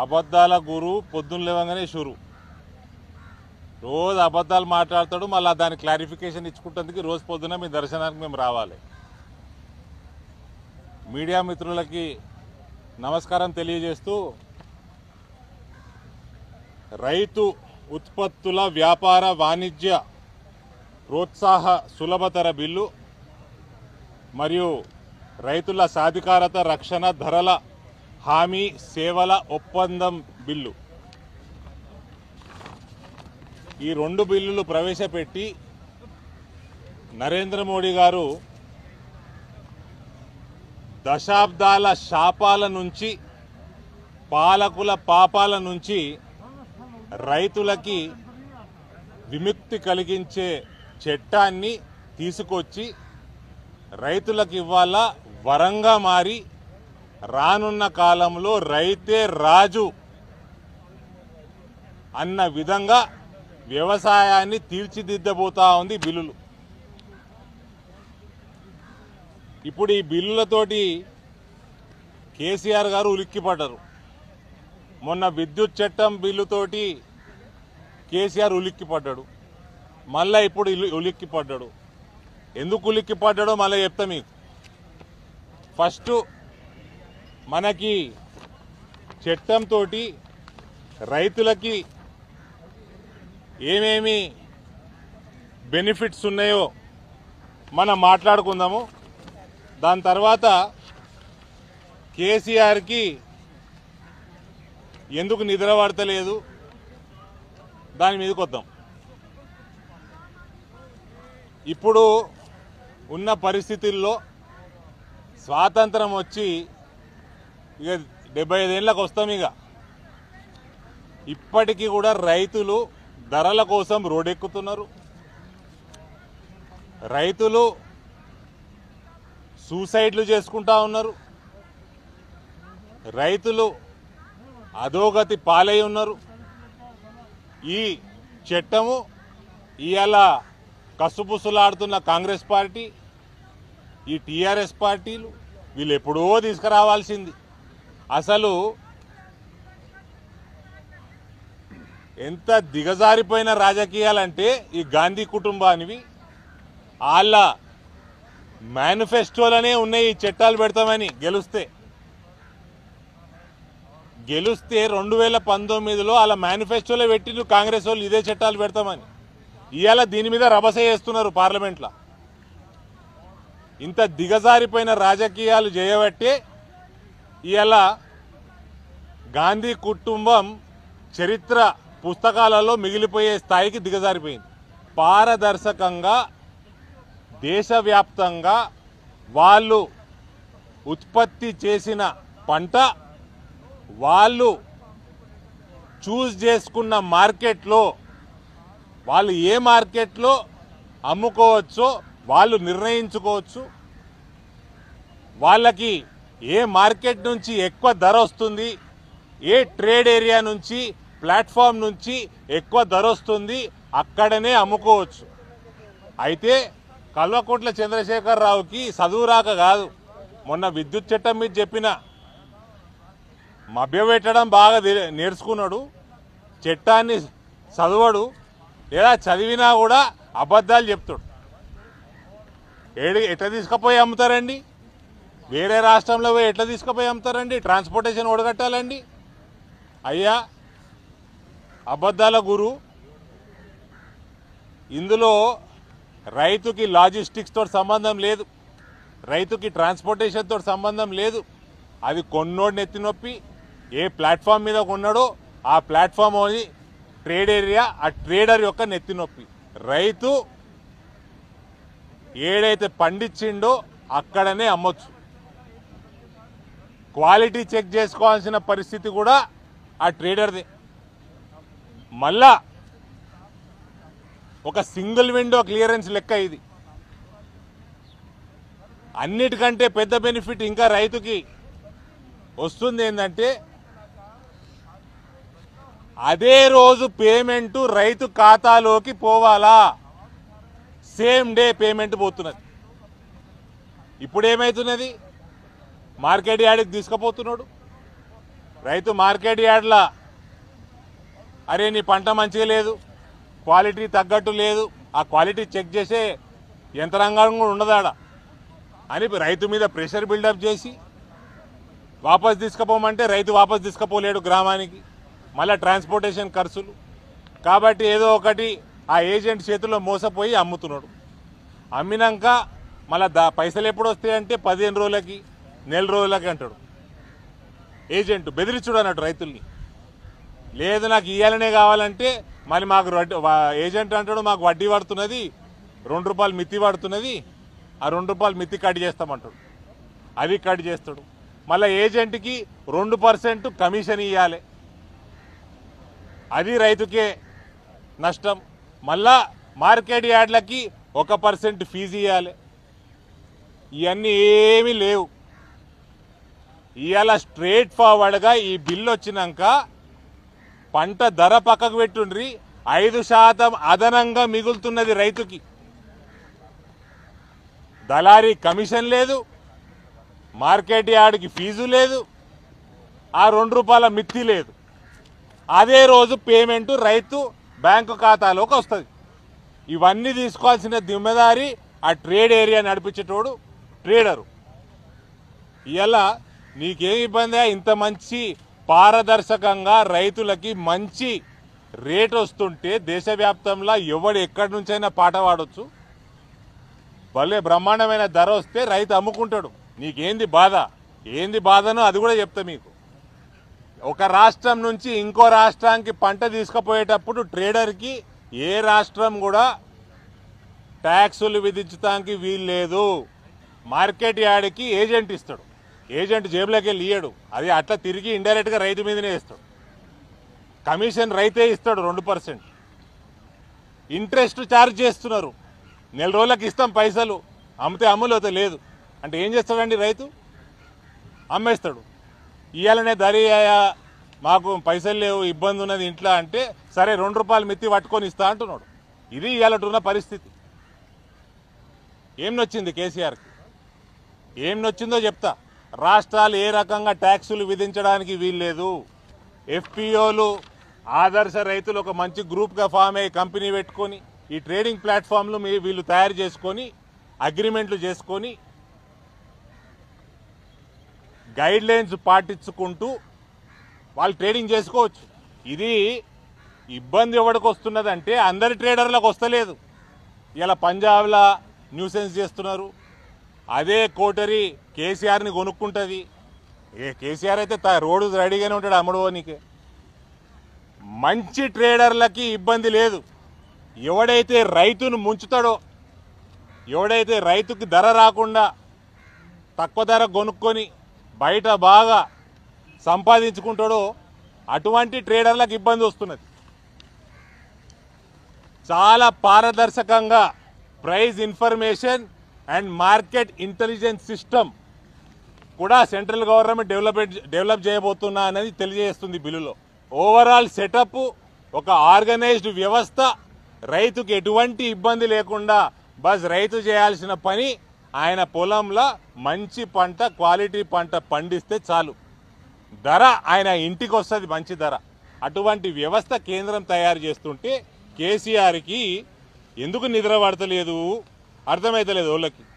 అబద్ధాల గురు పొద్దున్న లేవగానే షురు రోజు అబద్ధాలు మాట్లాడతాడు మళ్ళీ దాని క్లారిఫికేషన్ ఇచ్చుకుంటందుకు రోజు పొద్దున మీ దర్శనానికి మేము రావాలి మీడియా మిత్రులకి నమస్కారం తెలియజేస్తూ రైతు ఉత్పత్తుల వ్యాపార వాణిజ్య ప్రోత్సాహ సులభతర బిల్లు మరియు రైతుల సాధికారత రక్షణ ధరల హామీ సేవల ఒప్పందం బిల్లు ఈ రెండు బిల్లులు ప్రవేశపెట్టి నరేంద్ర మోడీ గారు దశాబ్దాల శాపాల నుంచి పాలకుల పాపాల నుంచి రైతులకి విముక్తి కలిగించే చట్టాన్ని తీసుకొచ్చి రైతులకు ఇవాళ వరంగా మారి రానున్న కాలంలో రైతే రాజు అన్న విధంగా వ్యవసాయాన్ని తీర్చిదిద్దబోతా ఉంది బిల్లులు ఇప్పుడు ఈ బిల్లులతోటి కేసీఆర్ గారు ఉలిక్కిపడ్డారు మొన్న విద్యుత్ చట్టం బిల్లుతోటి కేసీఆర్ ఉలిక్కిపడ్డాడు మళ్ళా ఇప్పుడు ఇలు- ఉలిక్కిపడ్డాడు ఎందుకు ఉలిక్కిపడ్డాడో మళ్ళీ చెప్తా మీకు ఫస్ట్ మనకి చట్టంతో రైతులకి ఏమేమి బెనిఫిట్స్ ఉన్నాయో మనం మాట్లాడుకుందాము దాని తర్వాత కేసీఆర్కి ఎందుకు నిద్ర పడతలేదు దాని మీదకి వద్దాం ఇప్పుడు ఉన్న పరిస్థితుల్లో స్వాతంత్రం వచ్చి ఇక డెబ్బై ఐదేళ్ళకి వస్తాం ఇక ఇప్పటికీ కూడా రైతులు ధరల కోసం రోడ్డెక్కుతున్నారు రైతులు సూసైడ్లు చేసుకుంటా ఉన్నారు రైతులు అధోగతి పాలై ఉన్నారు ఈ చట్టము ఇవాళ కసుపుసులాడుతున్న కాంగ్రెస్ పార్టీ ఈ టీఆర్ఎస్ పార్టీలు వీళ్ళు ఎప్పుడో తీసుకురావాల్సింది అసలు ఎంత దిగజారిపోయిన రాజకీయాలంటే ఈ గాంధీ కుటుంబానివి వాళ్ళ మేనిఫెస్టోలోనే ఉన్నాయి ఈ చట్టాలు పెడతామని గెలుస్తే గెలుస్తే రెండు వేల పంతొమ్మిదిలో వాళ్ళ మేనిఫెస్టోలో పెట్టిండ్రు కాంగ్రెస్ వాళ్ళు ఇదే చట్టాలు పెడతామని ఇవాళ దీని మీద రభస చేస్తున్నారు పార్లమెంట్లో ఇంత దిగజారిపోయిన రాజకీయాలు చేయబట్టే ఇవాళ గాంధీ కుటుంబం చరిత్ర పుస్తకాలలో మిగిలిపోయే స్థాయికి దిగజారిపోయింది పారదర్శకంగా దేశవ్యాప్తంగా వాళ్ళు ఉత్పత్తి చేసిన పంట వాళ్ళు చూస్ చేసుకున్న మార్కెట్లో వాళ్ళు ఏ మార్కెట్లో అమ్ముకోవచ్చో వాళ్ళు నిర్ణయించుకోవచ్చు వాళ్ళకి ఏ మార్కెట్ నుంచి ఎక్కువ ధర వస్తుంది ఏ ట్రేడ్ ఏరియా నుంచి ప్లాట్ఫామ్ నుంచి ఎక్కువ ధర వస్తుంది అక్కడనే అమ్ముకోవచ్చు అయితే కల్వకుంట్ల చంద్రశేఖరరావుకి చదువు రాక కాదు మొన్న విద్యుత్ చట్టం మీద చెప్పిన మభ్యపెట్టడం బాగా తె- నేర్చుకున్నాడు చట్టాన్ని చదవడు లేదా చదివినా కూడా అబద్ధాలు చెప్తాడు ఏడి ఎట్లా తీసుకుపోయి అమ్ముతారండి వేరే రాష్ట్రంలో పోయి ఎట్లా తీసుకుపోయి అమ్ముతారండి ట్రాన్స్పోర్టేషన్ ఒడగట్టాలండి అయ్యా అబద్ధాల గురు ఇందులో రైతుకి లాజిస్టిక్స్ తోటి సంబంధం లేదు రైతుకి ట్రాన్స్పోర్టేషన్ తోటి సంబంధం లేదు అది కొన్నోడు నెత్తి నొప్పి ఏ ప్లాట్ఫామ్ మీద కొన్నాడో ఆ ప్లాట్ఫామ్ అని ట్రేడ్ ఏరియా ఆ ట్రేడర్ యొక్క నెత్తి నొప్పి రైతు ఏడైతే పండించిండో అక్కడనే అమ్మొచ్చు క్వాలిటీ చెక్ చేసుకోవాల్సిన పరిస్థితి కూడా ఆ ట్రేడర్ది మళ్ళా ఒక సింగిల్ విండో క్లియరెన్స్ లెక్క ఇది అన్నిటికంటే పెద్ద బెనిఫిట్ ఇంకా రైతుకి వస్తుంది ఏంటంటే అదే రోజు పేమెంట్ రైతు ఖాతాలోకి పోవాలా సేమ్ డే పేమెంట్ పోతున్నది ఇప్పుడు ఏమవుతున్నది మార్కెట్ యార్డ్కి తీసుకుపోతున్నాడు రైతు మార్కెట్ యార్డ్లా అరే నీ పంట మంచిగా లేదు క్వాలిటీ తగ్గట్టు లేదు ఆ క్వాలిటీ చెక్ చేసే యంత్రాంగం కూడా ఉండదాడ అని రైతు మీద ప్రెషర్ బిల్డప్ చేసి వాపస్ తీసుకుపోమంటే రైతు వాపస్ తీసుకుపోలేడు గ్రామానికి మళ్ళీ ట్రాన్స్పోర్టేషన్ ఖర్చులు కాబట్టి ఏదో ఒకటి ఆ ఏజెంట్ చేతిలో మోసపోయి అమ్ముతున్నాడు అమ్మినాక మళ్ళీ దా పైసలు ఎప్పుడు వస్తాయంటే పదిహేను రోజులకి నెల రోజులకి అంటాడు ఏజెంట్ బెదిరించుడు అన్నట్టు రైతుల్ని లేదు నాకు ఇయ్యాలనే కావాలంటే మరి మాకు వడ్డీ వా- ఏజెంట్ అంటాడు మాకు వడ్డీ పడుతున్నది రెండు రూపాయలు మిత్తి పడుతున్నది ఆ రెండు రూపాయలు మిత్తి కట్ చేస్తామంటాడు అది కట్ చేస్తాడు మళ్ళీ ఏజెంట్కి రెండు పర్సెంట్ కమిషన్ ఇవ్వాలి అది రైతుకే నష్టం మళ్ళా మార్కెట్ యార్డ్లకి ఒక పర్సెంట్ ఫీజు ఇవ్వాలి ఇవన్నీ ఏమీ లేవు ఇవాళ స్ట్రేట్ ఫార్వర్డ్గా ఈ బిల్లు వచ్చినాక పంట ధర పక్కకు పెట్టుండ్రి ఐదు శాతం అదనంగా మిగులుతున్నది రైతుకి దళారీ కమిషన్ లేదు మార్కెట్ యార్డ్కి ఫీజు లేదు ఆ రెండు రూపాయల మిత్తి లేదు అదే రోజు పేమెంట్ రైతు బ్యాంకు ఖాతాలోకి వస్తుంది ఇవన్నీ తీసుకోవాల్సిన దిమ్మెదారి ఆ ట్రేడ్ ఏరియా నడిపించేటోడు ట్రేడరు ఇలా నీకేం ఇబ్బంది ఇంత మంచి పారదర్శకంగా రైతులకి మంచి రేట్ వస్తుంటే దేశవ్యాప్తంలో ఎవడు ఎక్కడి నుంచైనా పాట పాడొచ్చు భలే బ్రహ్మాండమైన ధర వస్తే రైతు అమ్ముకుంటాడు నీకేంది బాధ ఏంది బాధనో అది కూడా చెప్తా మీకు ఒక రాష్ట్రం నుంచి ఇంకో రాష్ట్రానికి పంట తీసుకుపోయేటప్పుడు ట్రేడర్కి ఏ రాష్ట్రం కూడా ట్యాక్సులు విధించడానికి వీలు లేదు మార్కెట్ యార్డ్కి ఏజెంట్ ఇస్తాడు ఏజెంట్ జేబులోకి వెళ్ళి ఇయ్యడు అది అట్లా తిరిగి ఇండైరెక్ట్గా రైతు మీదనే ఇస్తాడు కమిషన్ రైతే ఇస్తాడు రెండు పర్సెంట్ ఇంట్రెస్ట్ ఛార్జ్ చేస్తున్నారు నెల రోజులకు ఇస్తాం పైసలు అమ్మితే అమ్ములేతే లేదు అంటే ఏం చేస్తాడండి రైతు అమ్మేస్తాడు ఇయ్యాలనే ధరి అయ్యా, మాకు పైసలు లేవు ఇబ్బంది ఉన్నది ఇంట్లో అంటే సరే రెండు రూపాయలు మిత్తి పట్టుకొని ఇస్తా అంటున్నాడు ఇది ఇవాళటున్న పరిస్థితి ఏం నొచ్చింది కేసీఆర్కి ఏం నొచ్చిందో చెప్తా రాష్ట్రాలు ఏ రకంగా ట్యాక్సులు విధించడానికి వీల్లేదు ఎఫ్పిఓలు ఆదర్శ రైతులు ఒక మంచి గ్రూప్గా ఫామ్ అయ్యి కంపెనీ పెట్టుకొని ఈ ట్రేడింగ్ ప్లాట్ఫామ్లు మీ వీళ్ళు తయారు చేసుకొని అగ్రిమెంట్లు చేసుకొని గైడ్ లైన్స్ పాటించుకుంటూ వాళ్ళు ట్రేడింగ్ చేసుకోవచ్చు ఇది ఇబ్బంది ఎవరికి వస్తున్నదంటే అందరి ట్రేడర్లకు వస్తలేదు ఇలా పంజాబ్లా న్యూసెన్స్ చేస్తున్నారు అదే కోటరీ కేసీఆర్ని కొనుక్కుంటుంది ఏ కేసీఆర్ అయితే తా- రోడ్డు రెడీగానే ఉంటాడు అమ్ముడుకోనికే మంచి ట్రేడర్లకి ఇబ్బంది లేదు ఎవడైతే రైతును ముంచుతాడో ఎవడైతే రైతుకి ధర రాకుండా తక్కువ ధర కొనుక్కొని బయట బాగా సంపాదించుకుంటాడో అటువంటి ట్రేడర్లకు ఇబ్బంది వస్తున్నది చాలా పారదర్శకంగా price information and market intelligence system కూడా సెంట్రల్ గవర్నమెంట్ డెవలప్మెంట్ డెవలప్ చేయబోతున్నా అనేది తెలియజేస్తుంది బిల్లులో ఓవరాల్ సెటప్ ఒక ఆర్గనైజ్డ్ వ్యవస్థ రైతుకి ఎటువంటి ఇబ్బంది లేకుండా బస్ రైతు చేయాల్సిన పని ఆయన పొలంలో మంచి పంట క్వాలిటీ పంట పండిస్తే చాలు ధర ఆయన ఇంటికి వస్తుంది మంచి ధర అటువంటి వ్యవస్థ కేంద్రం తయారు చేస్తుంటే కేసీఆర్కి ఎందుకు నిద్ర పడతలేదు అర్థమైతలేదు వాళ్ళకి